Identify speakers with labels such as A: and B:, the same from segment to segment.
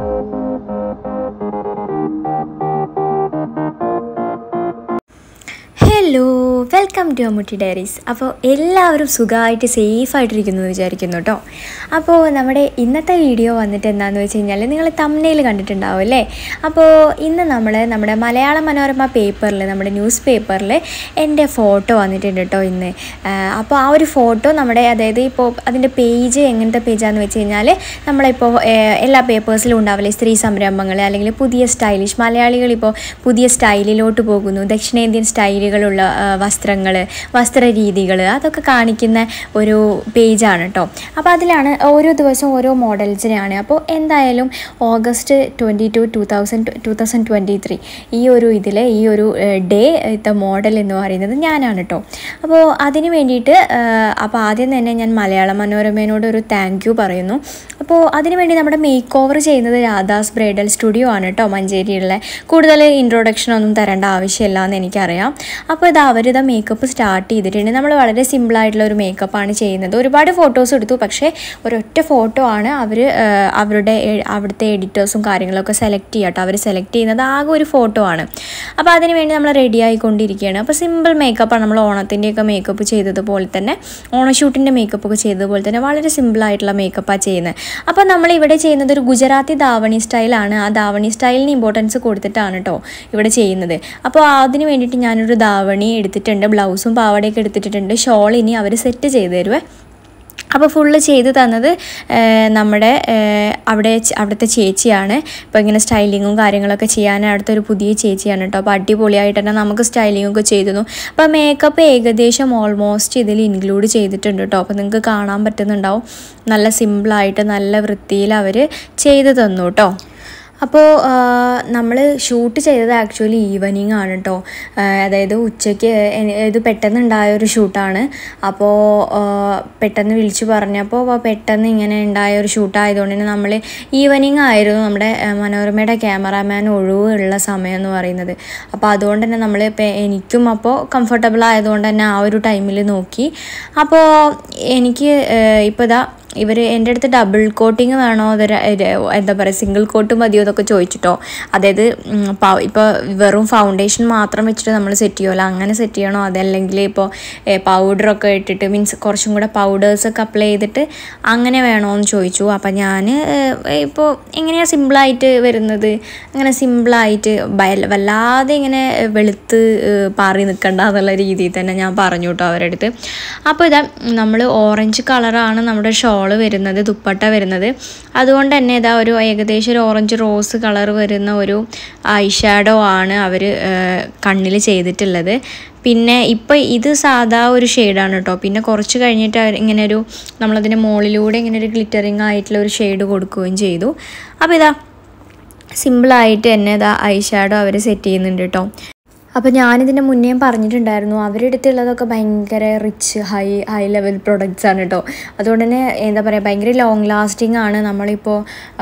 A: hello welcome to Ammutty diaries അപ്പോൾ എല്ലാവരും സുഖമായിട്ട് സേഫായിട്ടിരിക്കുന്നു എന്ന് വിചാരിക്കുന്നു കേട്ടോ അപ്പോൾ നമ്മുടെ ഇന്നത്തെ വീഡിയോ വന്നിട്ട് എന്താണെന്ന് വെച്ച് കഴിഞ്ഞാൽ നിങ്ങൾ തമ്മനയിൽ കണ്ടിട്ടുണ്ടാവും അല്ലേ അപ്പോൾ ഇന്ന് നമ്മൾ നമ്മുടെ മലയാള മനോരമ പേപ്പറിൽ നമ്മുടെ ന്യൂസ് പേപ്പറിൽ എൻ്റെ ഫോട്ടോ വന്നിട്ടുണ്ട് കേട്ടോ ഇന്ന് അപ്പോൾ ആ ഒരു ഫോട്ടോ നമ്മുടെ അതായത് ഇപ്പോൾ അതിൻ്റെ പേജ് എങ്ങനത്തെ പേജാന്ന് വെച്ച് കഴിഞ്ഞാൽ നമ്മളിപ്പോൾ ഏഹ്, എല്ലാ പേപ്പേഴ്സിലും ഉണ്ടാവില്ലേ സ്ത്രീ സംരംഭങ്ങൾ അല്ലെങ്കിൽ പുതിയ സ്റ്റൈലിഷ് മലയാളികൾ ഇപ്പോൾ പുതിയ സ്റ്റൈലിലോട്ട് പോകുന്നു ദക്ഷിണേന്ത്യൻ സ്റ്റൈലുകളുള്ള വസ്ത്രങ്ങൾ വസ്ത്രരീതികൾ അതൊക്കെ കാണിക്കുന്ന ഒരു പേജാണ് കേട്ടോ അപ്പോൾ അതിലാണ് ഓരോ ദിവസവും ഓരോ മോഡൽസിനെയാണ് അപ്പോൾ എന്തായാലും August twenty two two thousand two thousand twenty three ഈ ഒരു ഇതിൽ ഈ ഒരു ഡേ ഇത്തെ മോഡൽ എന്ന് പറയുന്നത് ഞാനാണ് കേട്ടോ അപ്പോൾ അതിന് വേണ്ടിയിട്ട് അപ്പോൾ ആദ്യം തന്നെ ഞാൻ മലയാള മനോരമയോട് ഒരു താങ്ക് യു പറയുന്നു അപ്പോൾ അതിനുവേണ്ടി നമ്മുടെ മേക്ക് ഓവർ ചെയ്യുന്നത് രാധാസ് ബ്രൈഡൽ സ്റ്റുഡിയോ ആണ് കേട്ടോ മഞ്ചേരിയിലുള്ള കൂടുതൽ ഇൻട്രൊഡക്ഷൻ ഒന്നും തരേണ്ട ആവശ്യമില്ല എന്ന് എനിക്കറിയാം അപ്പോൾ ഇത് അവരിത് മേക്കപ്പ് സ്റ്റാർട്ട് ചെയ്തിട്ടുണ്ട് നമ്മൾ വളരെ സിമ്പിളായിട്ടുള്ള ഒരു മേക്കപ്പാണ് ചെയ്യുന്നത് ഒരുപാട് ഫോട്ടോസ് എടുത്തു പക്ഷേ ഒരൊറ്റ ഫോട്ടോ ആണ് അവർ അവരുടെ എ- അവിടുത്തെ എഡിറ്റേഴ്സും കാര്യങ്ങളൊക്കെ സെലക്ട് ചെയ്യുക കേട്ടോ അവർ സെലക്ട് ചെയ്യുന്നത് ആകെ ഒരു ഫോട്ടോ ആണ് അപ്പോൾ അതിന് വേണ്ടി നമ്മൾ റെഡി ആയിക്കൊണ്ടിരിക്കുകയാണ് അപ്പോൾ സിമ്പിൾ മേക്കപ്പാണ് നമ്മൾ ഓണത്തിൻ്റെയൊക്കെ മേക്കപ്പ് ചെയ്തതുപോലെ തന്നെ ഓണഷൂട്ടിൻ്റെ മേക്കപ്പ് ഒക്കെ ചെയ്തതുപോലെ തന്നെ വളരെ സിമ്പിളായിട്ടുള്ള മേക്കപ്പാണ് ചെയ്യുന്നത് അപ്പോൾ നമ്മൾ ഇവിടെ ചെയ്യുന്നത് ഒരു ഗുജറാത്തി ദാവണി സ്റ്റൈലാണ് ആ ദാവണി സ്റ്റൈലിന് ഇമ്പോർട്ടൻസ് കൊടുത്തിട്ടാണ് കേട്ടോ ഇവിടെ ചെയ്യുന്നത് അപ്പോൾ അതിന് വേണ്ടിയിട്ട് ഞാനൊരു ദാവണി എടുത്തിട്ടുണ്ട് ബ്ലൗസും പാവാടയൊക്കെ എടുത്തിട്ടുണ്ട് ഷോൾ ഇനി അവർ സെറ്റ് ചെയ്ത് തരുവേ അപ്പോൾ ഫുള്ള് ചെയ്ത് തന്നത് ഏഹ്, നമ്മുടെ ഏഹ്, അവിടെ ച- അവിടുത്തെ ചേച്ചിയാണ് ഇപ്പോൾ ഇങ്ങനെ സ്റ്റൈലിങ്ങും കാര്യങ്ങളൊക്കെ ചെയ്യാൻ അവിടുത്തെ ഒരു പുതിയ ചേച്ചിയാണ് കേട്ടോ അപ്പോൾ അടിപൊളിയായിട്ട് തന്നെ നമുക്ക് സ്റ്റൈലിംഗ് ഒക്കെ ചെയ്തിരുന്നു അപ്പോൾ മേക്കപ്പ് ഏകദേശം ഓൾമോസ്റ്റ് ഇതിൽ ഇൻക്ലൂഡ് ചെയ്തിട്ടുണ്ട് കേട്ടോ അപ്പോൾ നിങ്ങൾക്ക് കാണാൻ പറ്റുന്നുണ്ടാവും നല്ല സിമ്പിളായിട്ട് നല്ല വൃത്തിയിൽ അവർ ചെയ്ത് തന്നു കേട്ടോ അപ്പോൾ നമ്മൾ ഷൂട്ട് ചെയ്തത് ആക്ച്വലി ഈവനിങ് ആണ് കേട്ടോ അതായത് ഉച്ചയ്ക്ക് എ- ഇത് പെട്ടെന്ന് ഉണ്ടായ ഒരു ഷൂട്ടാണ് അപ്പോൾ പെട്ടെന്ന് വിളിച്ചു പറഞ്ഞപ്പോൾ അപ്പോൾ പെട്ടെന്ന് ഇങ്ങനെ ഉണ്ടായ ഒരു ഷൂട്ടായതുകൊണ്ട് തന്നെ നമ്മൾ ഈവനിങ് ആയിരുന്നു നമ്മുടെ ആ, മനോരമയുടെ ക്യാമറാമാൻ ഒഴിവുള്ള സമയം എന്ന് പറയുന്നത് അപ്പോൾ അതുകൊണ്ട് തന്നെ നമ്മൾ ഇപ്പം എനിക്കും അപ്പോൾ കംഫർട്ടബിൾ ആയതുകൊണ്ട് തന്നെ ആ ഒരു ടൈമിൽ നോക്കി അപ്പോൾ എനിക്ക് ഇപ്പോൾ ഇതാ ഇവർ എൻ്റെ അടുത്ത് ഡബിൾ കോട്ടിങ് വേണോ അതൊരു എന്താ പറയുക സിംഗിൾ കോട്ട് മതിയോ എന്നൊക്കെ ചോദിച്ചിട്ടോ അതായത് ഇപ്പോൾ വെറും ഫൗണ്ടേഷൻ മാത്രം വെച്ചിട്ട് നമ്മൾ സെറ്റ് ചെയ്യുമല്ലോ അങ്ങനെ സെറ്റ് ചെയ്യണോ അതല്ലെങ്കിൽ ഇപ്പോൾ പൗഡറൊക്കെ ഇട്ടിട്ട് മീൻസ് കുറച്ചും കൂടെ പൗഡേഴ്സൊക്കെ അപ്ലൈ ചെയ്തിട്ട് അങ്ങനെ വേണോ എന്ന് ചോദിച്ചു അപ്പം ഞാൻ ഇപ്പോൾ എങ്ങനെയാണ് സിമ്പിളായിട്ട് വരുന്നത് അങ്ങനെ സിമ്പിളായിട്ട് ബയ- വല്ലാതെ ഇങ്ങനെ വെളുത്ത് ഏഹ്, പാറി നിൽക്കണ്ട എന്നുള്ള രീതിയിൽ തന്നെ ഞാൻ പറഞ്ഞു കേട്ടോ അവരുടെ അടുത്ത് അപ്പോൾ ഇതാ നമ്മൾ ഓറഞ്ച് കളറാണ് നമ്മുടെ ഷോള് വരുന്നത് ദുപ്പട്ട വരുന്നത് അതുകൊണ്ട് തന്നെ ഇതാ ഒരു ഏകദേശം ഒരു ഓറഞ്ച് റോസ് കളർ വരുന്ന ഒരു ഐ ഷാഡോ ആണ് അവർ കണ്ണിൽ ചെയ്തിട്ടുള്ളത് പിന്നെ ഇപ്പോൾ ഇത് സാധാ ഒരു ഷെയ്ഡാണ് കേട്ടോ പിന്നെ കുറച്ച് കഴിഞ്ഞിട്ട് അവർ ഇങ്ങനെ ഒരു നമ്മളതിൻ്റെ മുകളിലൂടെ ഇങ്ങനെ ഒരു ഗ്ലിറ്ററിങ് ആയിട്ടുള്ള ഒരു ഷെയ്ഡ് കൊടുക്കുകയും ചെയ്തു അപ്പോൾ ഇതാ സിമ്പിളായിട്ട് തന്നെ ഇതാ ഐ ഷാഡോ അവർ സെറ്റ് ചെയ്യുന്നുണ്ട് കേട്ടോ അപ്പോൾ ഞാനിതിൻ്റെ മുന്നേ പറഞ്ഞിട്ടുണ്ടായിരുന്നു അവരുടെ അടുത്തുള്ളതൊക്കെ ഭയങ്കര rich high high level products ആണ് കേട്ടോ അതുകൊണ്ട് തന്നെ എന്താ പറയുക ഭയങ്കര ലോങ് ലാസ്റ്റിംഗ് ആണ് നമ്മളിപ്പോൾ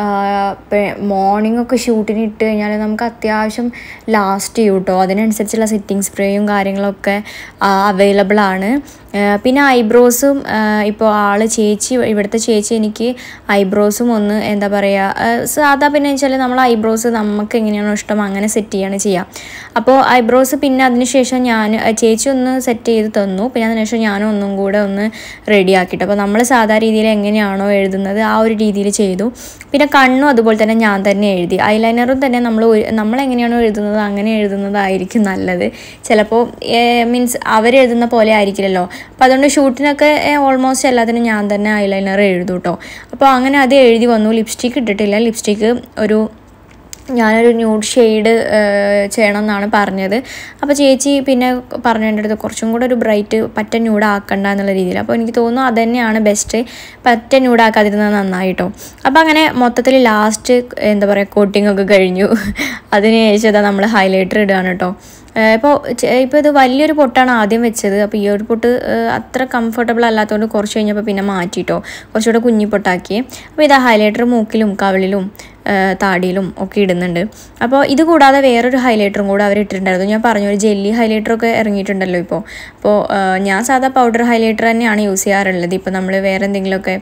A: മോർണിംഗ് ഒക്കെ ഷൂട്ടിന് ഇട്ട് കഴിഞ്ഞാൽ നമുക്ക് അത്യാവശ്യം ലാസ്റ്റ് ചെയ്യും കേട്ടോ അതിനനുസരിച്ചുള്ള സെറ്റിംഗ് സ്പ്രേയും കാര്യങ്ങളൊക്കെ അവൈലബിൾ ആണ് ആ, പിന്നെ ഐബ്രോസും ഇപ്പോൾ ആള് ചേച്ചി ഇവിടുത്തെ ചേച്ചി എനിക്ക് ഐബ്രോസും ഒന്ന് എന്താ പറയുക സാധാ പിന്നെ വെച്ചാൽ നമ്മൾ ഐബ്രോസ് നമുക്ക് എങ്ങനെയാണോ ഇഷ്ടം അങ്ങനെ സെറ്റ് ചെയ്യാണ് ചെയ്യുക അപ്പോൾ ഐബ്രോസ് പിന്നെ അതിനുശേഷം ഞാൻ ചേച്ചി ഒന്ന് സെറ്റ് ചെയ്ത് തന്നു പിന്നെ അതിനുശേഷം ഞാനും ഒന്നും കൂടെ ഒന്ന് റെഡി ആക്കിയിട്ട് അപ്പോൾ നമ്മൾ സാധാ രീതിയിൽ എങ്ങനെയാണോ എഴുതുന്നത് ആ ഒരു രീതിയിൽ ചെയ്തു പിന്നെ കണ്ണും അതുപോലെ തന്നെ ഞാൻ തന്നെ എഴുതി ഐലൈനറും തന്നെ നമ്മൾ നമ്മൾ എങ്ങനെയാണോ എഴുതുന്നത് അങ്ങനെ എഴുതുന്നതായിരിക്കും നല്ലത് ചിലപ്പോൾ മീൻസ് അവരെഴുതുന്ന പോലെ ആയിരിക്കില്ലല്ലോ അപ്പോൾ അതുകൊണ്ട് ഷൂട്ടിനൊക്കെ ഓൾമോസ്റ്റ് എല്ലാത്തിനും ഞാൻ തന്നെ ഐലൈനർ എഴുതും കേട്ടോ അപ്പോൾ അങ്ങനെ അത് എഴുതി വന്നു ലിപ്സ്റ്റിക്ക് ഇട്ടിട്ടില്ല ലിപ്സ്റ്റിക്ക് ഒരു ഞാനൊരു ന്യൂഡ് ഷെയ്ഡ് ചെയ്യണം എന്നാണ് പറഞ്ഞത് അപ്പോൾ ചേച്ചി പിന്നെ പറഞ്ഞു എൻ്റെ അടുത്ത് കുറച്ചും കൂടെ ഒരു ബ്രൈറ്റ് പറ്റ ന്യൂഡ് ആക്കണ്ട എന്നുള്ള രീതിയിൽ അപ്പോൾ എനിക്ക് തോന്നുന്നു അത് തന്നെയാണ് ബെസ്റ്റ് പറ്റ ന്യൂഡ് ആക്കാതിരുന്നത് നന്നായിട്ടോ അപ്പോൾ അങ്ങനെ മൊത്തത്തിൽ ലാസ്റ്റ് എന്താ പറയുക കോട്ടിംഗ് ഒക്കെ കഴിഞ്ഞു അതിന് ശേഷം ഇതാ നമ്മൾ ഹൈലൈറ്റർ ഇടുകയാണ് കേട്ടോ ഇപ്പോൾ ഇപ്പോൾ ഇത് വലിയൊരു പൊട്ടാണ് ആദ്യം വെച്ചത് അപ്പോൾ ഈ ഒരു പൊട്ട് ഏഹ്, അത്ര കംഫർട്ടബിൾ അല്ലാത്തതുകൊണ്ട് കുറച്ച് കഴിഞ്ഞപ്പോൾ പിന്നെ മാറ്റിയിട്ടോ കുറച്ചുകൂടെ കുഞ്ഞി പൊട്ടാക്കി അപ്പോൾ ഇത് ഹൈലൈറ്റർ മൂക്കിലും കവിളിലും താടിയിലും ഒക്കെ ഇടുന്നുണ്ട് അപ്പോൾ ഇത് കൂടാതെ വേറൊരു ഹൈലൈറ്ററും കൂടെ അവർ ഇട്ടിട്ടുണ്ടായിരുന്നു ഞാൻ പറഞ്ഞു ഒരു ജെല്ലി ഹൈലൈറ്ററൊക്കെ ഇറങ്ങിയിട്ടുണ്ടല്ലോ ഇപ്പോൾ അപ്പോൾ ഞാൻ സാധാ പൗഡർ ഹൈലൈറ്റർ തന്നെയാണ് യൂസ് ചെയ്യാറുള്ളത് ഇപ്പോൾ നമ്മൾ വേറെ എന്തെങ്കിലുമൊക്കെ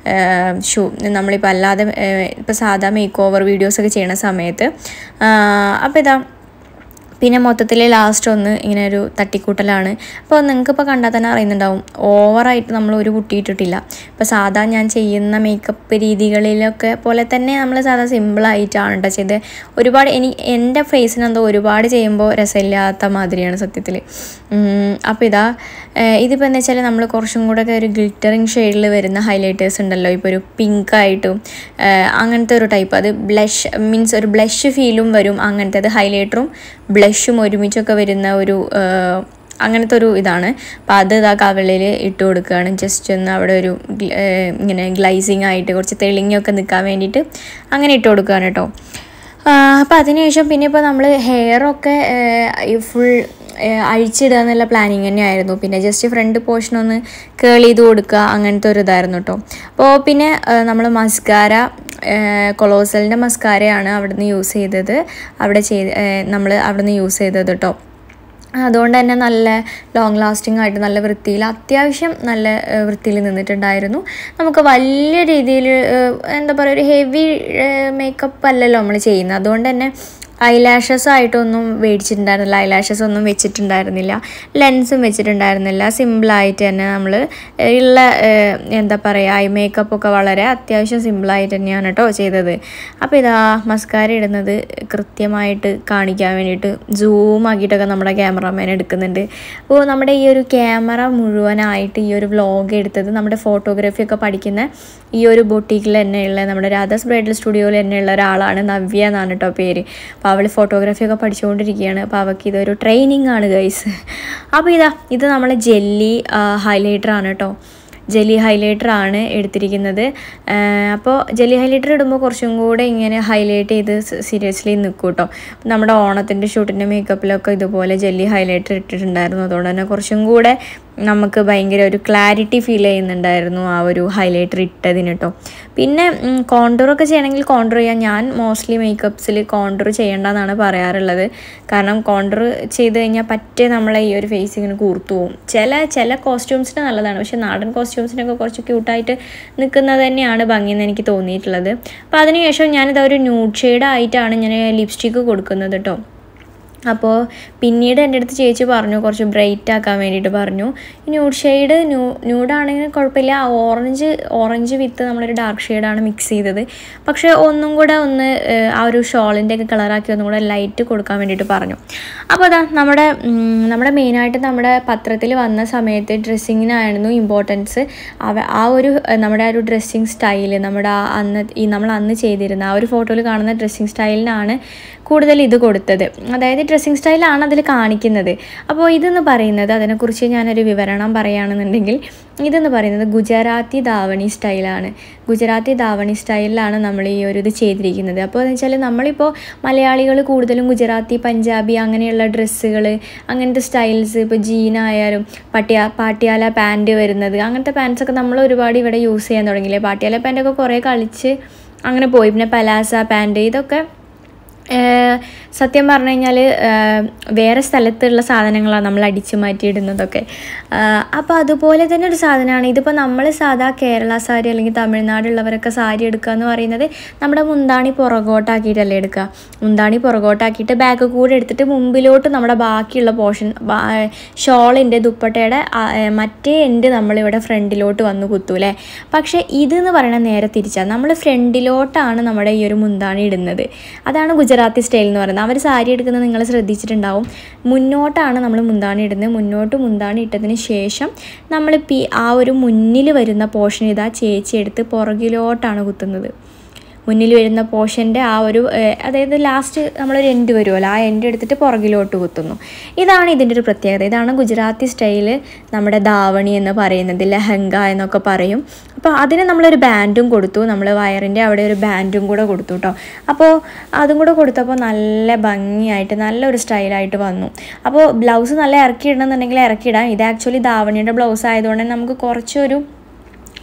A: ഷൂ നമ്മളിപ്പോൾ അല്ലാതെ ഇപ്പോൾ സാധാ മേക്ക് ഓവർ വീഡിയോസൊക്കെ ചെയ്യണ സമയത്ത് അപ്പോൾ ഇതാ പിന്നെ മൊത്തത്തിൽ ലാസ്റ്റ് ഒന്ന് ഇങ്ങനെ ഒരു തട്ടിക്കൂട്ടലാണ് അപ്പോൾ നിങ്ങൾക്കിപ്പോൾ കണ്ടാൽ തന്നെ അറിയുന്നുണ്ടാവും ഓവറായിട്ട് നമ്മൾ ഒരു കുട്ടിയിട്ടിട്ടില്ല ഇപ്പോൾ സാധാ ഞാൻ ചെയ്യുന്ന മേക്കപ്പ് രീതികളിലൊക്കെ പോലെ തന്നെ നമ്മൾ സാധാ സിമ്പിളായിട്ടാണ് കേട്ടോ ചെയ്ത് ഒരുപാട് എനി എൻ്റെ ഫേസിനെന്തോ ഒരുപാട് ചെയ്യുമ്പോൾ രസമില്ലാത്ത മാതിരിയാണ് സത്യത്തിൽ അപ്പോൾ ഇതാ ഇതിപ്പോൾ എന്താ വെച്ചാൽ നമ്മൾ കുറച്ചും കൂടെ ഒക്കെ ഒരു ഗ്ലിറ്ററിങ് ഷെയ്ഡിൽ വരുന്ന ഹൈലൈറ്റേഴ്സ് ഉണ്ടല്ലോ ഇപ്പോൾ ഒരു പിങ്ക് ആയിട്ടും അങ്ങനത്തെ ഒരു ടൈപ്പ് അത് ബ്ലഷ് മീൻസ് ഒരു ബ്ലഷ് ഫീലും വരും അങ്ങനത്തെ അത് ഹൈലൈറ്ററും ബ്ലഷും ഒരുമിച്ചൊക്കെ വരുന്ന ഒരു അങ്ങനത്തെ ഒരു ഇതാണ് അപ്പോൾ അത് ഇതാ കവിളിൽ ഇട്ട് കൊടുക്കുകയാണ് ജസ്റ്റ് ഒന്ന് അവിടെ ഒരു ഇങ്ങനെ ഗ്ലൈസിങ് ആയിട്ട് കുറച്ച് തെളിഞ്ഞൊക്കെ നിൽക്കാൻ വേണ്ടിയിട്ട് അങ്ങനെ ഇട്ട് കൊടുക്കുകയാണ് കേട്ടോ അപ്പോൾ അതിനുശേഷം പിന്നെ ഇപ്പോൾ നമ്മൾ ഹെയറൊക്കെ ഫുൾ അഴിച്ചിടുക എന്നുള്ള പ്ലാനിങ് തന്നെയായിരുന്നു പിന്നെ ജസ്റ്റ് ഫ്രണ്ട് പോർഷൻ ഒന്ന് കേൾ ചെയ്ത് കൊടുക്കുക അങ്ങനത്തെ ഒരു ഇതായിരുന്നു കേട്ടോ അപ്പോൾ പിന്നെ നമ്മൾ മസ്കാര കൊളോസലിൻ്റെ മസ്കാരയാണ് അവിടുന്ന് യൂസ് ചെയ്തത് അവിടെ ചെയ്ത് നമ്മൾ അവിടുന്ന് യൂസ് ചെയ്തത് കേട്ടോ അതുകൊണ്ട് തന്നെ നല്ല ലോങ് ലാസ്റ്റിംഗ് ആയിട്ട് നല്ല വൃത്തിയിൽ അത്യാവശ്യം നല്ല വൃത്തിയിൽ നിന്നിട്ടുണ്ടായിരുന്നു നമുക്ക് വലിയ രീതിയിൽ എന്താ പറയുക ഒരു ഹെവി മേക്കപ്പ് അല്ലല്ലോ നമ്മൾ ചെയ്യുന്നത് അതുകൊണ്ട് തന്നെ ഐലാഷസ് ആയിട്ടൊന്നും മേടിച്ചിട്ടുണ്ടായിരുന്നില്ല ഐലാഷസ് ഒന്നും വെച്ചിട്ടുണ്ടായിരുന്നില്ല ലെൻസും വെച്ചിട്ടുണ്ടായിരുന്നില്ല സിമ്പിളായിട്ട് തന്നെ നമ്മൾ ഉള്ള എന്താ പറയുക ഐ മേക്കപ്പ് ഒക്കെ വളരെ അത്യാവശ്യം സിമ്പിളായിട്ട് തന്നെയാണ് കേട്ടോ ചെയ്തത് അപ്പോൾ ഇതാ മസ്കാര ഇടുന്നത് കൃത്യമായിട്ട് കാണിക്കാൻ വേണ്ടിയിട്ട് സൂം ആക്കിയിട്ടൊക്കെ നമ്മുടെ ക്യാമറമാൻ എടുക്കുന്നുണ്ട് അപ്പോൾ നമ്മുടെ ഈ ഒരു ക്യാമറ മുഴുവനായിട്ട് ഈ ഒരു വ്ലോഗ് എടുത്തത് നമ്മുടെ ഫോട്ടോഗ്രാഫി ഒക്കെ പഠിക്കുന്ന ഈ ഒരു ബൊട്ടീക്കിൽ തന്നെയുള്ള നമ്മുടെ രാധാസ് ബ്രൈഡൽ സ്റ്റുഡിയോയിൽ തന്നെയുള്ള ഒരാളാണ് നവ്യ എന്നാണ് കേട്ടോ പേര് അപ്പോൾ അവൾ ഫോട്ടോഗ്രാഫി ഒക്കെ പഠിച്ചുകൊണ്ടിരിക്കുകയാണ് അപ്പോൾ അവൾക്ക് ഇതൊരു ട്രെയിനിങ് ആണ് ഗൈസ് അപ്പോൾ ഇതാ ഇത് നമ്മൾ ജെല്ലി ഹൈലൈറ്റർ ആണ് കേട്ടോ ജെല്ലി ഹൈലൈറ്റർ ആണ് എടുത്തിരിക്കുന്നത് അപ്പോൾ ജെല്ലി ഹൈലൈറ്റർ ഇടുമ്പോൾ കുറച്ചും കൂടെ ഇങ്ങനെ ഹൈലൈറ്റ് ചെയ്ത് സീരിയസ്ലി നിൽക്കും കേട്ടോ നമ്മുടെ ഓണത്തിൻ്റെ ഷൂട്ടിൻ്റെ മേക്കപ്പിലൊക്കെ ഇതുപോലെ ജെല്ലി ഹൈലൈറ്റർ ഇട്ടിട്ടുണ്ടായിരുന്നു അതുകൊണ്ട് തന്നെ കുറച്ചും കൂടെ നമുക്ക് ഭയങ്കര ഒരു ക്ലാരിറ്റി ഫീൽ ചെയ്യുന്നുണ്ടായിരുന്നു ആ ഒരു ഹൈലൈറ്റർ ഇട്ടതിന് കേട്ടോ പിന്നെ കോണ്ടൂറൊക്കെ ചെയ്യണമെങ്കിൽ കോണ്ടൂർ ചെയ്യാൻ ഞാൻ മോസ്റ്റ്ലി മേക്കപ്സിൽ കോണ്ടൂർ ചെയ്യേണ്ടെന്നാണ് പറയാറുള്ളത് കാരണം കോണ്ടൂർ ചെയ്ത് കഴിഞ്ഞാൽ പറ്റേ നമ്മളെ ഈ ഒരു ഫേസ് ഇങ്ങനെ കൂർത്തു പോകും ചില ചില കോസ്റ്റ്യൂംസിന് നല്ലതാണ് പക്ഷേ നാടൻ കോസ്റ്റ്യൂംസിനൊക്കെ കുറച്ച് ക്യൂട്ടായിട്ട് നിൽക്കുന്നത് തന്നെയാണ് ഭംഗിയെന്ന് എനിക്ക് തോന്നിയിട്ടുള്ളത് അപ്പോൾ അതിനുശേഷം ഞാനിത് ഒരു ന്യൂഡ് ഷെയ്ഡ് ആയിട്ടാണ് ഞാൻ ലിപ്സ്റ്റിക്ക് കൊടുക്കുന്നത് കേട്ടോ അപ്പോൾ പിന്നീട് എൻ്റെ അടുത്ത് ചേച്ചി പറഞ്ഞു കുറച്ച് ബ്രൈറ്റ് ആക്കാൻ വേണ്ടിയിട്ട് പറഞ്ഞു ന്യൂഡ് ഷെയ്ഡ് ന്യൂ ന്യൂഡാണെങ്കിൽ കുഴപ്പമില്ല ആ ഓറഞ്ച് ഓറഞ്ച് വിത്ത് നമ്മളൊരു ഡാർക്ക് ഷെയ്ഡാണ് മിക്സ് ചെയ്തത് പക്ഷേ ഒന്നും കൂടെ ഒന്ന് ആ ഒരു ഷോളിൻ്റെ ഒക്കെ കളറാക്കി ഒന്നും കൂടെ ലൈറ്റ് കൊടുക്കാൻ വേണ്ടിയിട്ട് പറഞ്ഞു അപ്പോൾ അതാ നമ്മുടെ നമ്മുടെ മെയിനായിട്ട് നമ്മുടെ പത്രത്തിൽ വന്ന സമയത്ത് ഡ്രസ്സിങ്ങിനായിരുന്നു ഇമ്പോർട്ടൻസ് അവ ആ ഒരു നമ്മുടെ ആ ഒരു ഡ്രസ്സിങ് സ്റ്റൈല് നമ്മുടെ ആ അന്ന് ഈ നമ്മൾ അന്ന് ചെയ്തിരുന്ന ആ ഒരു ഫോട്ടോയിൽ കാണുന്ന ഡ്രസ്സിങ് സ്റ്റൈലിനാണ് കൂടുതൽ ഇത് കൊടുത്തത് അതായത് ഡ്രസ്സിങ് സ്റ്റൈലാണ് അതിൽ കാണിക്കുന്നത് അപ്പോൾ ഇതെന്ന് പറയുന്നത് അതിനെക്കുറിച്ച് ഞാനൊരു വിവരണം പറയുകയാണെന്നുണ്ടെങ്കിൽ ഇതെന്ന് പറയുന്നത് ഗുജറാത്തി ധാവണി സ്റ്റൈലാണ് ഗുജറാത്തി ധാവണി സ്റ്റൈലിലാണ് നമ്മൾ ഈ ഒരു ഇത് ചെയ്തിരിക്കുന്നത് അപ്പോൾ എന്ന് വെച്ചാൽ നമ്മളിപ്പോൾ മലയാളികൾ കൂടുതലും ഗുജറാത്തി പഞ്ചാബി അങ്ങനെയുള്ള ഡ്രസ്സുകൾ അങ്ങനത്തെ സ്റ്റൈൽസ് ഇപ്പോൾ ജീനായാലും പട്ടിയ പാട്ടിയാല പാൻറ്റ് വരുന്നത് അങ്ങനത്തെ പാൻസൊക്കെ നമ്മൾ ഒരുപാട് ഇവിടെ യൂസ് ചെയ്യാൻ തുടങ്ങിയില്ലേ പാട്ടിയാല പാൻറ്റൊക്കെ കുറേ കളിച്ച് അങ്ങനെ പോയി പിന്നെ പലാസ പാൻറ്റ് ഇതൊക്കെ സത്യം പറഞ്ഞു കഴിഞ്ഞാൽ വേറെ സ്ഥലത്തുള്ള സാധനങ്ങളാണ് നമ്മൾ അടിച്ചു മാറ്റിയിടുന്നതൊക്കെ അപ്പോൾ അതുപോലെ തന്നെ ഒരു സാധനമാണ് ഇതിപ്പോൾ നമ്മൾ സാധാ കേരള സാരി അല്ലെങ്കിൽ തമിഴ്നാടുള്ളവരൊക്കെ സാരി എടുക്കുക എന്ന് പറയുന്നത് നമ്മുടെ മുന്താണി പുറകോട്ടാക്കിയിട്ടല്ലേ എടുക്കുക മുന്താണി പുറകോട്ടാക്കിയിട്ട് ബാഗ് കൂടെ എടുത്തിട്ട് മുമ്പിലോട്ട് നമ്മുടെ ബാക്കിയുള്ള പോർഷൻ ഷോളിൻ്റെ ദുപ്പട്ടയുടെ മറ്റേ എൻഡ് നമ്മളിവിടെ ഫ്രണ്ടിലോട്ട് വന്ന് കുത്തൂലേ പക്ഷേ ഇതെന്ന് പറയുന്നത് നേരെ തിരിച്ചാണ് നമ്മൾ ഫ്രണ്ടിലോട്ടാണ് നമ്മുടെ ഈ ഒരു മുന്താണി ഇടുന്നത് അതാണ് ഗുജറാത്തി സ്റ്റൈൽ എന്ന് പറയുന്നത് അവർ സാരി എടുക്കുന്നത് നിങ്ങൾ ശ്രദ്ധിച്ചിട്ടുണ്ടാവും മുന്നോട്ടാണ് നമ്മൾ മുന്താണി ഇടുന്നത് മുന്നോട്ട് മുന്താണി ഇട്ടതിന് ശേഷം നമ്മൾ പി ആ ഒരു മുന്നിൽ വരുന്ന പോർഷൻ ഇതാ ചേച്ചി എടുത്ത് പുറകിലോട്ടാണ് കുത്തുന്നത് മുന്നിൽ വരുന്ന പോർഷൻ്റെ ആ ഒരു അതായത് ലാസ്റ്റ് നമ്മളൊരു എൻഡ് വരുമല്ലോ ആ എൻഡ് എടുത്തിട്ട് പുറകിലോട്ട് കുത്തുന്നു ഇതാണ് ഇതിൻ്റെ ഒരു പ്രത്യേകത ഇതാണ് ഗുജറാത്തി സ്റ്റൈല് നമ്മുടെ ധാവണി എന്ന് പറയുന്നത് ലഹങ്ക എന്നൊക്കെ പറയും അപ്പോൾ അതിന് നമ്മളൊരു ബാൻഡും കൊടുത്തു നമ്മൾ വയറിൻ്റെ അവിടെ ഒരു ബാൻഡും കൂടെ കൊടുത്തു കേട്ടോ അപ്പോൾ അതും കൂടെ കൊടുത്തപ്പോൾ നല്ല ഭംഗിയായിട്ട് നല്ലൊരു സ്റ്റൈലായിട്ട് വന്നു അപ്പോൾ ബ്ലൗസ് നല്ല ഇറക്കിയിടണമെന്നുണ്ടെങ്കിൽ ഇറക്കിയിടാം ഇത് ആക്ച്വലി ധാവണിയുടെ ബ്ലൗസ് ആയതുകൊണ്ട് നമുക്ക് കുറച്ചൊരു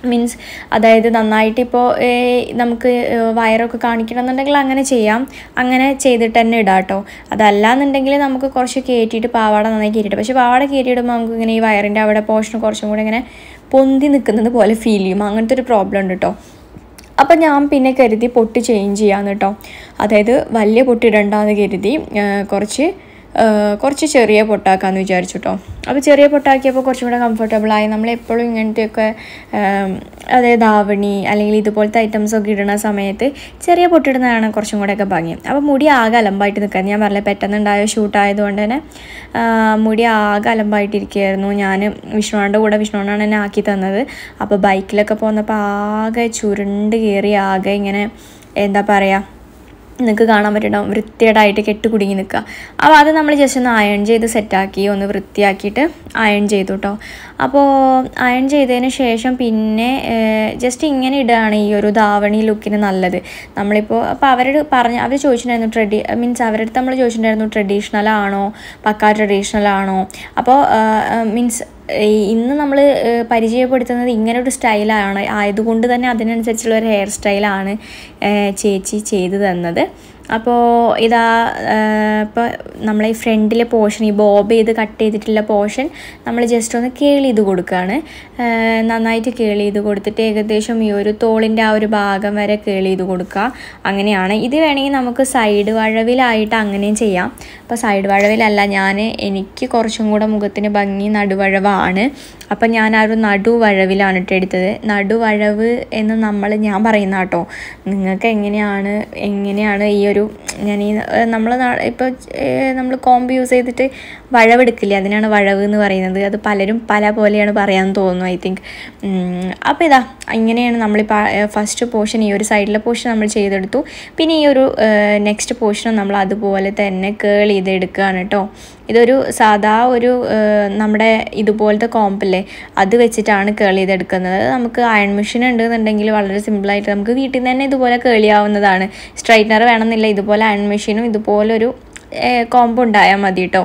A: മീൻസ് അതായത് നന്നായിട്ട് ഇപ്പോൾ നമുക്ക് ഏഹ്, വയറൊക്കെ കാണിക്കണമെന്നുണ്ടെങ്കിൽ അങ്ങനെ ചെയ്യാം അങ്ങനെ ചെയ്തിട്ട് തന്നെ ഇടാം കേട്ടോ അതല്ലാന്നുണ്ടെങ്കിൽ നമുക്ക് കുറച്ച് കയറ്റിയിട്ട് പാവാട നന്നായി കയറ്റിയിട്ട് പക്ഷേ പാവാട കയറ്റിയിടുമ്പോൾ നമുക്ക് ഇങ്ങനെ ഈ വയറിൻ്റെ അവിടെ പോർഷൻ കുറച്ചും കൂടെ ഇങ്ങനെ പൊന്തി നിൽക്കുന്നത് പോലെ ഫീൽ ചെയ്യും അങ്ങനത്തെ ഒരു പ്രോബ്ലം ഉണ്ട് കേട്ടോ അപ്പം ഞാൻ പിന്നെ കരുതി പൊട്ട് ചേഞ്ച് ചെയ്യാന്ന് കേട്ടോ അതായത് വലിയ പൊട്ട് ഇടണ്ടെന്ന് കരുതി ആ, കുറച്ച് ആ, കുറച്ച് ചെറിയ പൊട്ടാക്കാന്ന് വിചാരിച്ചു കേട്ടോ അപ്പോൾ ചെറിയ പൊട്ടാക്കിയപ്പോൾ കുറച്ചും കൂടെ കംഫർട്ടബിളായി നമ്മൾ എപ്പോഴും ഇങ്ങനത്തെയൊക്കെ ആം, അതായത് ധാവണി അല്ലെങ്കിൽ ഇതുപോലത്തെ ഐറ്റംസ് ഒക്കെ ഇടുന്ന സമയത്ത് ചെറിയ പൊട്ടിടുന്നതാണ് കുറച്ചും കൂടെയൊക്കെ ഭംഗി അപ്പോൾ മുടി ആകെ അലമ്പായിട്ട് നിൽക്കുക ഞാൻ പറഞ്ഞില്ല പെട്ടെന്നുണ്ടായ ഷൂട്ടായതുകൊണ്ട് തന്നെ ആ, മുടി ആകെ അലമ്പായിട്ടിരിക്കുകയായിരുന്നു ഞാൻ വിഷ്ണുവാൻ്റെ കൂടെ വിഷ്ണുവാണ് എന്നെ ആക്കി തന്നത് അപ്പോൾ ബൈക്കിലൊക്കെ പോന്നപ്പോൾ ആകെ ചുരുണ്ട് കയറി ആകെ ഇങ്ങനെ എന്താ പറയുക നിങ്ങൾക്ക് കാണാൻ പറ്റുന്നുണ്ടാവും വൃത്തികേടായിട്ട് കെട്ട് കുടുങ്ങി നിൽക്കുക അപ്പോൾ അത് നമ്മൾ ജസ്റ്റ് ഒന്ന് അയൺ ചെയ്ത് സെറ്റാക്കി ഒന്ന് വൃത്തിയാക്കിയിട്ട് അയൺ ചെയ്തു കേട്ടോ അപ്പോൾ അയൺ ചെയ്തതിന് ശേഷം പിന്നെ ജസ്റ്റ് ഇങ്ങനെ ഇടുകയാണ് ഈ ഒരു ധാവണി ലുക്കിന് നല്ലത് നമ്മളിപ്പോൾ അപ്പോൾ അവരോട് പറഞ്ഞ് അവർ ചോദിച്ചിട്ടുണ്ടായിരുന്നു ട്രഡി മീൻസ് അവരുടെ അടുത്ത് നമ്മൾ ചോദിച്ചിട്ടുണ്ടായിരുന്നു ട്രഡീഷണൽ ആണോ പക്കാ ട്രഡീഷണൽ ആണോ അപ്പോൾ മീൻസ് ഇന്ന് നമ്മൾ പരിചയപ്പെടുത്തുന്നത് ഇങ്ങനെ ഒരു സ്റ്റൈലാണ് ആയതുകൊണ്ട് തന്നെ അതിനനുസരിച്ചുള്ള ഒരു ഹെയർ സ്റ്റൈലാണ് ചേച്ചി ചെയ്തു തന്നത് അപ്പോൾ ഇതാ ഇപ്പോൾ നമ്മളെ ഈ ഫ്രണ്ടിലെ പോർഷൻ ഈ ബോബ് ചെയ്ത് കട്ട് ചെയ്തിട്ടുള്ള പോർഷൻ നമ്മൾ ജസ്റ്റ് ഒന്ന് കേൾ ചെയ്ത് കൊടുക്കുകയാണ് ആ, നന്നായിട്ട് കേൾ ചെയ്ത് കൊടുത്തിട്ട് ഏകദേശം ഈ ഒരു തോളിൻ്റെ ആ ഒരു ഭാഗം വരെ കേൾ ചെയ്ത് കൊടുക്കുക അങ്ങനെയാണ് ഇത് വേണമെങ്കിൽ നമുക്ക് സൈഡ് വഴവിലായിട്ട് അങ്ങനെയും ചെയ്യാം അപ്പോൾ സൈഡ് വഴവിലല്ല ഞാൻ എനിക്ക് കുറച്ചും കൂടെ മുഖത്തിന് ഭംഗി നടുവഴവാണ് അപ്പം ഞാൻ ആ ഒരു നടുവഴവിലാണ് ഇട്ട് എടുത്തത് നടുവഴവ് എന്ന് നമ്മൾ ഞാൻ പറയുന്ന കേട്ടോ നിങ്ങൾക്ക് എങ്ങനെയാണ് എങ്ങനെയാണ് ഈ ഒരു ഞാൻ ഈ നമ്മൾ ഇപ്പോൾ നമ്മൾ കോമ്പ് യൂസ് ചെയ്തിട്ട് വഴവെടുക്കില്ലേ അതിനാണ് വഴവ് എന്ന് പറയുന്നത് അത് പലരും പല പോലെയാണ് പറയാൻ തോന്നുന്നു ഐ തിങ്ക് അപ്പോൾ ഇതാ ഇങ്ങനെയാണ് നമ്മളിപ്പോൾ ഫസ്റ്റ് പോർഷൻ ഈ ഒരു സൈഡിലെ പോർഷൻ നമ്മൾ ചെയ്തെടുത്തു പിന്നെ ഈ ഒരു നെക്സ്റ്റ് പോർഷനും നമ്മൾ അതുപോലെ തന്നെ കേൾ ചെയ്തെടുക്കുകയാണ് കേട്ടോ ഇതൊരു സാധാ ഒരു ഏഹ്, നമ്മുടെ ഇതുപോലത്തെ കോമ്പല്ലേ അത് വെച്ചിട്ടാണ് കേൾ ചെയ്തെടുക്കുന്നത് നമുക്ക് അയൺ മെഷീൻ ഉണ്ടെന്നുണ്ടെങ്കിൽ വളരെ സിമ്പിളായിട്ട് നമുക്ക് വീട്ടിൽ നിന്ന് തന്നെ ഇതുപോലെ കേൾ ചെയ്യാവുന്നതാണ് സ്ട്രൈറ്റ്നർ വേണമെന്നില്ല ഇതുപോലെ അയൺ മെഷീനും ഇതുപോലൊരു കോമ്പ് ഉണ്ടായാൽ മതി കേട്ടോ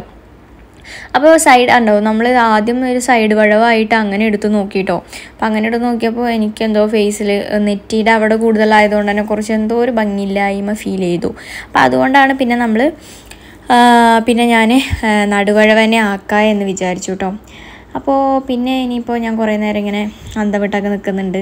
A: അപ്പോൾ സൈഡ് ഉണ്ടോ നമ്മൾ ആദ്യം ഒരു സൈഡ് വഴവായിട്ട് അങ്ങനെ എടുത്ത് നോക്കിട്ടോ അപ്പം അങ്ങനെ എടുത്ത് നോക്കിയപ്പോൾ എനിക്ക് എന്തോ ഫേസിൽ നെറ്റിയുടെ അവിടെ കൂടുതലായതുകൊണ്ട് തന്നെ കുറച്ച് എന്തോ ഒരു ഭംഗിയില്ലായ്മ ഫീൽ ചെയ്തു അപ്പോൾ അതുകൊണ്ടാണ് പിന്നെ നമ്മൾ പിന്നെ ഞാൻ നടുവഴവനെ ആക്കുക എന്ന് വിചാരിച്ചു കേട്ടോ അപ്പോൾ പിന്നെ ഇനിയിപ്പോൾ ഞാൻ കുറേ നേരം ഇങ്ങനെ അന്തവിട്ടൊക്കെ നിൽക്കുന്നുണ്ട്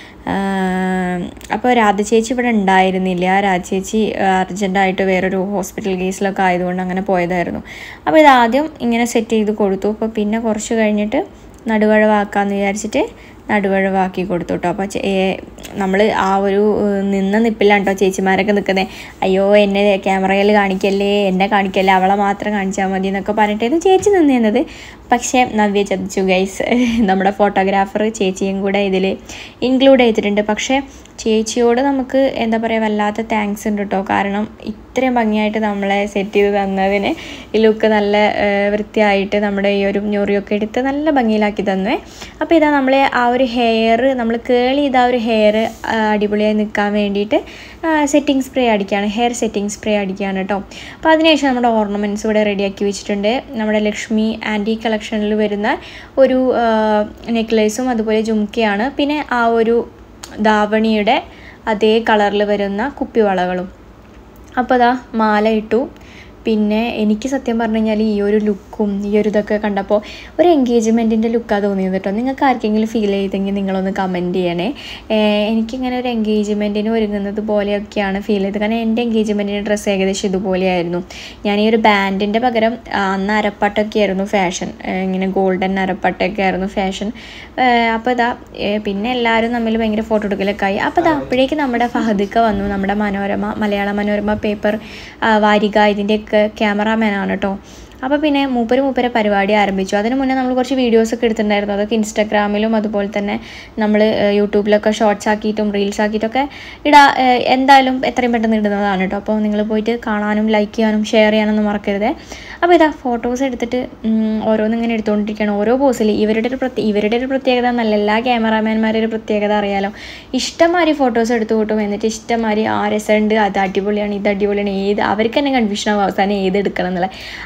A: അപ്പോൾ രാധ ചേച്ചി ഇവിടെ ഉണ്ടായിരുന്നില്ല രാധ ചേച്ചി അർജൻറ്റായിട്ട് വേറൊരു ഹോസ്പിറ്റൽ കേസിലൊക്കെ ആയതുകൊണ്ട് അങ്ങനെ പോയതായിരുന്നു അപ്പോൾ ഇതാദ്യം ഇങ്ങനെ സെറ്റ് ചെയ്ത് കൊടുത്തു അപ്പോൾ പിന്നെ കുറച്ച് കഴിഞ്ഞിട്ട് നടുവഴവാക്കാമെന്ന് വിചാരിച്ചിട്ട് നടുവഴവാക്കി കൊടുത്തു കേട്ടോ അപ്പോൾ നമ്മൾ ആ ഒരു ഏഹ്, നിന്ന നിപ്പിലാണ് കേട്ടോ ചേച്ചിമാരൊക്കെ നിൽക്കുന്നത് അയ്യോ എന്നെ ക്യാമറയിൽ കാണിക്കല്ലേ എന്നെ കാണിക്കല്ലേ അവളെ മാത്രം കാണിച്ചാൽ മതി എന്നൊക്കെ പറഞ്ഞിട്ടായിരുന്നു ചേച്ചി നിന്നിരുന്നത് പക്ഷേ നവ്യ ചതിച്ചു ഗൈസ് നമ്മുടെ ഫോട്ടോഗ്രാഫർ ചേച്ചിയും കൂടെ ഇതിൽ ഇൻക്ലൂഡ് ചെയ്തിട്ടുണ്ട് പക്ഷേ ചേച്ചിയോട് നമുക്ക് എന്താ പറയുക വല്ലാത്ത താങ്ക്സ് ഉണ്ട് കേട്ടോ കാരണം ഇത്രയും ഭംഗിയായിട്ട് നമ്മളെ സെറ്റ് ചെയ്ത് തന്നതിന് ഈ ലുക്ക് നല്ല ഏഹ്, വൃത്തിയായിട്ട് നമ്മുടെ ഈ ഒരു ഞൊറിയൊക്കെ എടുത്ത് നല്ല ഭംഗിയിലാക്കി തന്നേ അപ്പോൾ ഇതാ നമ്മൾ ആ ഒരു ഹെയർ നമ്മൾ കേൾ ചെയ്ത ആ ഒരു ഹെയർ അടിപൊളിയായി നിൽക്കാൻ വേണ്ടിയിട്ട് സെറ്റിംഗ് സ്പ്രേ അടിക്കുകയാണ് ഹെയർ സെറ്റിംഗ് സ്പ്രേ അടിക്കുകയാണ് കേട്ടോ അപ്പോൾ അതിനുശേഷം നമ്മുടെ ഓർണമെൻറ്റ്സ് ഇവിടെ റെഡിയാക്കി വെച്ചിട്ടുണ്ട് നമ്മുടെ ലക്ഷ്മി ആൻറ്റി കളക്ഷനിൽ വരുന്ന ഒരു നെക്ലേസും അതുപോലെ ജുംക്കയാണ് പിന്നെ ആ ഒരു ധാവണിയുടെ അതേ കളറിൽ വരുന്ന കുപ്പിവളകളും അപ്പോൾ അതാ മാല ഇട്ടു പിന്നെ എനിക്ക് സത്യം പറഞ്ഞു കഴിഞ്ഞാൽ ഈ ഒരു ലുക്കും ഈ ഒരു ഇതൊക്കെ കണ്ടപ്പോൾ ഒരു എൻഗേജ്മെൻറ്റിൻ്റെ ലുക്കാണ് തോന്നിയത് കേട്ടോ നിങ്ങൾക്ക് ആർക്കെങ്കിലും ഫീൽ ചെയ്തെങ്കിൽ നിങ്ങളൊന്ന് കമൻറ്റ് ചെയ്യണേ ഏഹ് എനിക്കിങ്ങനെ ഒരു എൻഗേജ്മെൻറ്റിന് ഒരുങ്ങുന്നത് പോലെയൊക്കെയാണ് ഫീൽ ചെയ്തത് കാരണം എൻ്റെ എൻഗേജ്മെൻറ്റിൻ്റെ ഡ്രസ്സ് ഏകദേശം ഇതുപോലെയായിരുന്നു ഞാൻ ഈ ഒരു ബാൻഡിൻ്റെ പകരം ആ, അന്ന് അരപ്പട്ടൊക്കെ ആയിരുന്നു ഫാഷൻ ഇങ്ങനെ ഗോൾഡൻ അരപ്പട്ടൊക്കെ ആയിരുന്നു ഫാഷൻ അപ്പോൾ ഇതാ ഏഹ് പിന്നെ എല്ലാവരും തമ്മിൽ ഭയങ്കര ഫോട്ടോ എടുക്കലൊക്കെ ആയി അപ്പോൾ ഇതാ അപ്പോഴേക്ക് നമ്മുടെ ഫഹദിക്ക വന്നു നമ്മുടെ മനോരമ മലയാള മനോരമ പേപ്പർ വാരിക ഇതിൻ്റെയൊക്കെ ക്യാമറാമാനാണ് കേട്ടോ അപ്പോൾ പിന്നെ മൂപ്പര് മൂപ്പരെ പരിപാടി ആരംഭിച്ചു അതിന് മുന്നേ നമ്മൾ കുറച്ച് വീഡിയോസൊക്കെ എടുത്തിട്ടുണ്ടായിരുന്നു അതൊക്കെ ഇൻസ്റ്റാഗ്രാമിലും അതുപോലെ തന്നെ നമ്മൾ യൂട്യൂബിലൊക്കെ ഷോർട്സ് ആക്കിയിട്ടും റീൽസ് ആക്കിയിട്ടൊക്കെ ഇടാ ഏഹ് എന്തായാലും എത്രയും പെട്ടെന്ന് ഇടുന്നതാണ് കേട്ടോ അപ്പോൾ നിങ്ങൾ പോയിട്ട് കാണാനും ലൈക്ക് ചെയ്യാനും ഷെയർ ചെയ്യാനൊന്നും മറക്കരുത് അപ്പോൾ ഇതാ ഫോട്ടോസ് എടുത്തിട്ട് ഉം, ഓരോന്ന് ഇങ്ങനെ എടുത്തുകൊണ്ടിരിക്കുകയാണ് ഓരോ പോസിൽ ഇവരുടെ ഒരു പ്രത്യേക ഇവരുടെ ഒരു പ്രത്യേകത എന്നല്ല എല്ലാ ക്യാമറാമാൻമാരുടെ ഒരു പ്രത്യേകത അറിയാലോ ഇഷ്ടംമാതിരി ഫോട്ടോസ് എടുത്തു കൂട്ടും എന്നിട്ട് ഇഷ്ടംമാതിരി ആ രസമുണ്ട് അത് അടിപൊളിയാണ് ഇത് അടിപൊളിയാണ് ഏത് അവർക്ക് തന്നെ കൺഫ്യൂഷൻ ആവും അവസാനം ഏത് എടുക്കണം എന്നുള്ളത് അങ്ങനെ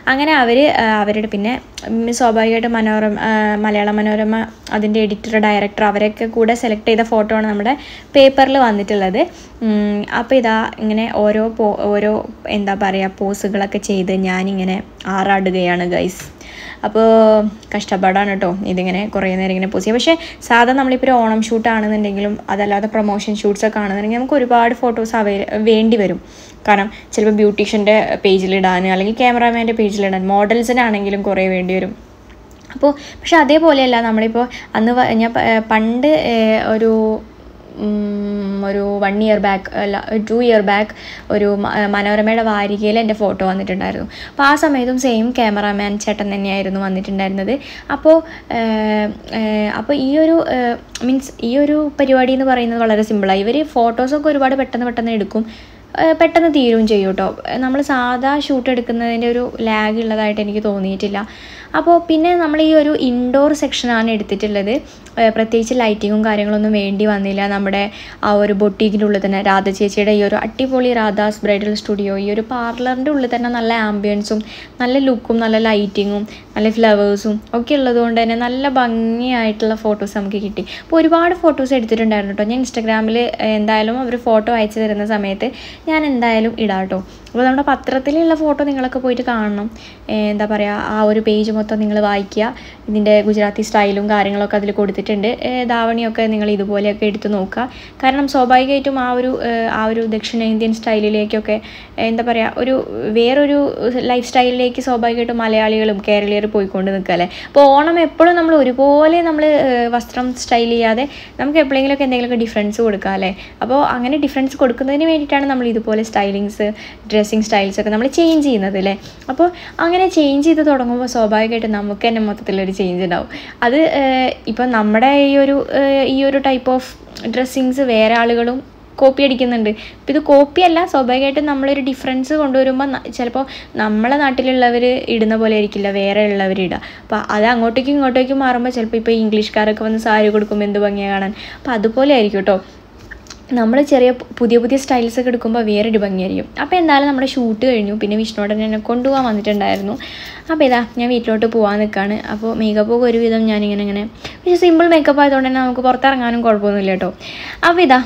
A: അവർ അവരുടെ പിന്നെ ഉം, സ്വാഭാവികമായിട്ട് മനോരമ ആ, മലയാള മനോരമ അതിൻ്റെ എഡിറ്റർ ഡയറക്ടർ അവരൊക്കെ കൂടെ സെലക്ട് ചെയ്ത ഫോട്ടോ ആണ് നമ്മുടെ പേപ്പറിൽ വന്നിട്ടുള്ളത് അപ്പോൾ ഇതാ ഇങ്ങനെ ഓരോ പോ ഓരോ എന്താ പറയുക പോസുകളൊക്കെ ചെയ്ത് ഞാനിങ്ങനെ ആറാടുകയാണ് ഗൈസ് അപ്പോൾ കഷ്ടപ്പാടാണ് കേട്ടോ ഇതിങ്ങനെ കുറേ നേരം ഇങ്ങനെ പോസ് ചെയ്യാം പക്ഷേ സാധാ നമ്മളിപ്പോൾ ഒരു ഓണം ഷൂട്ട് ആണെന്നുണ്ടെങ്കിലും അതല്ലാതെ പ്രൊമോഷൻ ഷൂട്ട്സ് ഒക്കെ ആണെന്നുണ്ടെങ്കിൽ നമുക്ക് ഒരുപാട് ഫോട്ടോസ് അവൈ വേണ്ടി വരും കാരണം ചിലപ്പോൾ ബ്യൂട്ടീഷ്യൻ്റെ പേജിലിടാൻ അല്ലെങ്കിൽ ക്യാമറാമാൻ്റെ പേജിലിടാൻ മോഡൽസിനാണെങ്കിലും കുറേ വേണ്ടി വരും അപ്പോൾ പക്ഷെ അതേപോലെയല്ല നമ്മളിപ്പോൾ അന്ന് വ- ഞാൻ പ- ഏർ പണ്ട് ഏർ ഒരു ഉം, ഒരു വൺ ഇയർ ബാക്ക് അല്ല ടു ഇയർ ബാക്ക് ഒരു മ- ഏർ മനോരമയുടെ വാരികയിൽ എൻ്റെ ഫോട്ടോ വന്നിട്ടുണ്ടായിരുന്നു അപ്പോൾ ആ സമയത്തും സെയിം ക്യാമറാമാൻ ചേട്ടൻ തന്നെയായിരുന്നു വന്നിട്ടുണ്ടായിരുന്നത് അപ്പോൾ ഏർ, ഏർ, അപ്പോൾ ഈ ഒരു മീൻസ് ഈ ഒരു പരിപാടി എന്ന് പറയുന്നത് വളരെ സിമ്പിളാണ് ഇവർ ഫോട്ടോസൊക്കെ ഒരുപാട് പെട്ടെന്ന് പെട്ടെന്ന് എടുക്കും ഏഹ് പെട്ടെന്ന് തീരുകയും ചെയ്യും കേട്ടോ നമ്മൾ സാധാ ഷൂട്ട് എടുക്കുന്നതിൻ്റെ ഒരു ലാഗ് ഉള്ളതായിട്ട് എനിക്ക് തോന്നിയിട്ടില്ല അപ്പോൾ പിന്നെ നമ്മൾ ഈ ഒരു ഇൻഡോർ സെക്ഷനാണ് എടുത്തിട്ടുള്ളത് ഏഹ് പ്രത്യേകിച്ച് ലൈറ്റിങ്ങും കാര്യങ്ങളൊന്നും വേണ്ടി വന്നില്ല നമ്മുടെ ആ ഒരു ബൊട്ടീക്കിൻ്റെ ഉള്ളിൽ തന്നെ രാധ ചേച്ചിയുടെ ഈ ഒരു അടിപൊളി രാധാസ് ബ്രൈഡൽ സ്റ്റുഡിയോ ഈ ഒരു പാർലറിൻ്റെ ഉള്ളിൽ തന്നെ നല്ല ആംബിയൻസും നല്ല ലുക്കും നല്ല ലൈറ്റിങ്ങും നല്ല ഫ്ലവേഴ്സും ഒക്കെ ഉള്ളതുകൊണ്ട് തന്നെ നല്ല ഭംഗിയായിട്ടുള്ള ഫോട്ടോസ് നമുക്ക് കിട്ടി അപ്പോൾ ഒരുപാട് ഫോട്ടോസ് എടുത്തിട്ടുണ്ടായിരുന്നു കേട്ടോ ഞാൻ ഇൻസ്റ്റാഗ്രാമിൽ എന്തായാലും അവർ ഫോട്ടോ അയച്ചു തരുന്ന സമയത്ത് ഞാൻ എന്തായാലും ഇടാം കേട്ടോ അപ്പോൾ നമ്മുടെ പത്രത്തിലുള്ള ഫോട്ടോ നിങ്ങളൊക്കെ പോയിട്ട് കാണണം ഏഹ് എന്താ പറയുക ആ ഒരു പേജ് മൊത്തം നിങ്ങൾ വായിക്കുക ഇതിൻ്റെ ഗുജറാത്തി സ്റ്റൈലും കാര്യങ്ങളൊക്കെ അതിൽ കൊടുത്തിട്ടുണ്ട് ഏഹ് ധാവണിയൊക്കെ നിങ്ങൾ ഇതുപോലെയൊക്കെ എടുത്ത് നോക്കുക കാരണം സ്വാഭാവികമായിട്ടും ആ ഒരു ഏഹ് ആ ഒരു ദക്ഷിണേന്ത്യൻ സ്റ്റൈലിലേക്കൊക്കെ ഏഹ് എന്താ പറയുക ഒരു വേറൊരു ലൈഫ് സ്റ്റൈലിലേക്ക് സ്വാഭാവികമായിട്ടും മലയാളികളും കേരളീയർ പോയിക്കൊണ്ട് നിൽക്കുക അപ്പോൾ ഓണം എപ്പോഴും നമ്മൾ ഒരുപോലെ നമ്മൾ വസ്ത്രം സ്റ്റൈൽ ചെയ്യാതെ നമുക്ക് എപ്പോഴെങ്കിലുമൊക്കെ എന്തെങ്കിലുമൊക്കെ ഡിഫറൻസ് കൊടുക്കുക അല്ലേ അപ്പോൾ അങ്ങനെ ഡിഫറൻസ് കൊടുക്കുന്നതിന് വേണ്ടിയിട്ടാണ് നമ്മൾ ഇതുപോലെ സ്റ്റൈലിങ്സ് ഡ്രസ്സിങ് സ്റ്റൈൽസ് ഒക്കെ നമ്മൾ ചേഞ്ച് ചെയ്യുന്നത് അല്ലേ അപ്പോൾ അങ്ങനെ ചേഞ്ച് ചെയ്ത് തുടങ്ങുമ്പോൾ സ്വാഭാവികമായിട്ടും നമുക്ക് തന്നെ മൊത്തത്തിലൊരു ചേഞ്ച് ഉണ്ടാവും അത് ഇപ്പം നമ്മുടെ ഈ ഒരു ഏഹ് ഈ ഒരു ടൈപ്പ് ഓഫ് ഡ്രസ്സിങ്സ് വേറെ ആളുകളും കോപ്പി അടിക്കുന്നുണ്ട് ഇപ്പം ഇത് കോപ്പി അല്ല സ്വാഭാവികമായിട്ടും നമ്മളൊരു ഡിഫറൻസ് കൊണ്ടുവരുമ്പോൾ ചിലപ്പോൾ നമ്മളെ നാട്ടിലുള്ളവർ ഇടുന്ന പോലെ ആയിരിക്കില്ല വേറെ ഉള്ളവർ ഇടുക അപ്പോൾ അത് അങ്ങോട്ടേക്കും ഇങ്ങോട്ടേക്കും മാറുമ്പോൾ ചിലപ്പോൾ ഇപ്പോൾ ഇംഗ്ലീഷുകാരൊക്കെ വന്ന് സാരി കൊടുക്കുമ്പോൾ എന്ത് ഭംഗിയാണ് കാണാൻ അപ്പോൾ അതുപോലെ ആയിരിക്കും കേട്ടോ നമ്മൾ ചെറിയ പു- പുതിയ പുതിയ സ്റ്റൈൽസ് ഒക്കെ എടുക്കുമ്പോൾ വേറൊരു ഭംഗിയായിരിക്കും അപ്പോൾ എന്തായാലും നമ്മുടെ ഷൂട്ട് കഴിഞ്ഞു പിന്നെ വിഷ്ണുടൻ എന്നെ കൊണ്ടുപോകാൻ വന്നിട്ടുണ്ടായിരുന്നു അപ്പോൾ ഇതാ ഞാൻ വീട്ടിലോട്ട് പോകാൻ നിൽക്കുകയാണ് അപ്പോൾ മേക്കപ്പ് ഒക്കെ ഒരുവിധം ഞാനിങ്ങനെ ഇങ്ങനെ പക്ഷേ സിമ്പിൾ മേക്കപ്പ് ആയതുകൊണ്ട് തന്നെ നമുക്ക് പുറത്തിറങ്ങാനും കുഴപ്പമൊന്നുമില്ല കേട്ടോ അപ്പോൾ ഇതാ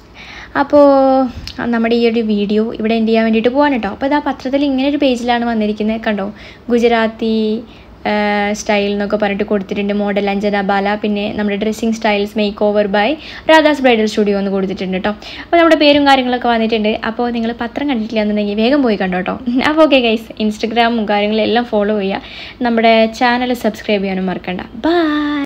A: അപ്പോൾ നമ്മുടെ ഈ ഒരു വീഡിയോ ഇവിടെ എൻഡ് ചെയ്യാൻ വേണ്ടിയിട്ട് പോകാൻ കേട്ടോ അപ്പോൾ ഇതാ പത്രത്തിൽ ഇങ്ങനെ ഒരു പേജിലാണ് വന്നിരിക്കുന്നത് കണ്ടോ ഗുജറാത്തി സ്റ്റൈൽ എന്നൊക്കെ പറഞ്ഞിട്ട് കൊടുത്തിട്ടുണ്ട് മോഡൽ അഞ്ജന ബാല പിന്നെ നമ്മുടെ dressing styles make over by Radha's bridal studio എന്ന് കൊടുത്തിട്ടുണ്ട് കേട്ടോ അപ്പോൾ നമ്മുടെ പേരും കാര്യങ്ങളൊക്കെ വന്നിട്ടുണ്ട് അപ്പോൾ നിങ്ങൾ പത്രം കണ്ടിട്ടില്ല എന്നുണ്ടെങ്കിൽ വേഗം പോയി കണ്ടോ കേട്ടോ അപ്പോൾ ഓക്കെ ഗൈസ് ഇൻസ്റ്റഗ്രാമും കാര്യങ്ങളും എല്ലാം ഫോളോ ചെയ്യുക നമ്മുടെ ചാനൽ സബ്സ്ക്രൈബ് ചെയ്യാനും മറക്കണ്ട ബൈ